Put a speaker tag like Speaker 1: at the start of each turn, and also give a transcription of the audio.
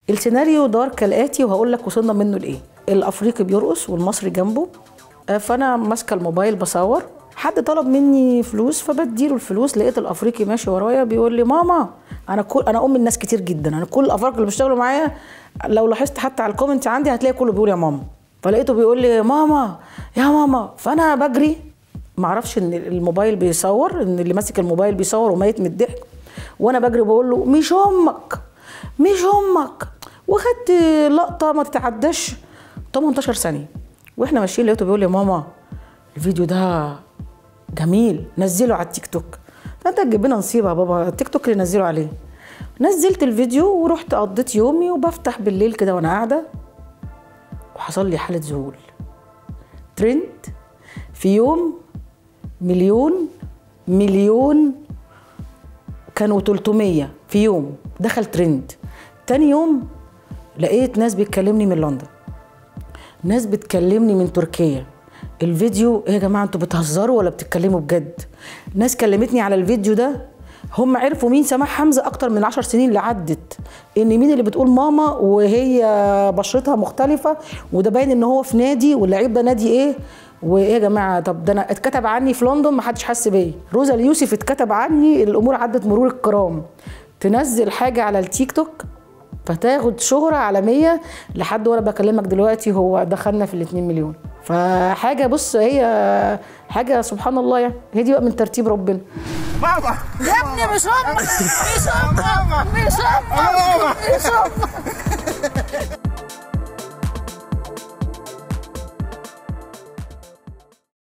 Speaker 1: السيناريو دار كالاتي وهقول لك وصلنا منه لايه الافريقي بيرقص والمصري جنبه آه، فانا ماسكه الموبايل بصور حد طلب مني فلوس فبديله الفلوس لقيت الافريقي ماشي ورايا بيقول لي ماما انا كل انا ام الناس كتير جدا انا كل الافارقه اللي بيشتغلوا معايا لو لاحظت حتى على الكومنت عندي هتلاقي كله بيقول يا ماما فلقيته بيقول لي ماما يا ماما فانا بجري معرفش ان الموبايل بيصور ان اللي ماسك الموبايل بيصور وميت من الضحك وانا بجري بقول له مش امك مش امك وخدت لقطه ما تتعداش 18 ثانيه واحنا ماشيين لقيته بيقول لي ماما الفيديو ده جميل نزله على التيك توك فانت تجيب لنا نصيب يا بابا التيك توك اللي نزله عليه نزلت الفيديو ورحت قضيت يومي وبفتح بالليل كده وانا قاعده وحصل لي حاله ذهول ترند في يوم مليون مليون كانوا 300 في يوم دخل ترند تاني يوم لقيت ناس بتكلمني من لندن ناس بتكلمني من تركيا الفيديو ايه يا جماعه انتوا بتهزروا ولا بتتكلموا بجد ناس كلمتني على الفيديو ده هم عرفوا مين سماح حمزه اكتر من عشر سنين اللي عدت ان مين اللي بتقول ماما وهي بشرتها مختلفه وده باين ان هو في نادي واللعيب ده نادي ايه وايه يا جماعه طب ده انا اتكتب عني في لندن ما حدش حس بيا روزا اليوسف اتكتب عني الامور عدت مرور الكرام تنزل حاجه على التيك توك فتاخد شهرة عالمية لحد وانا بكلمك دلوقتي هو دخلنا في الاتنين مليون فحاجة بص هي حاجة سبحان الله يعني هي دي بقى من ترتيب ربنا
Speaker 2: ماما
Speaker 3: يا ابني مش امك مش امك مش امك مش امك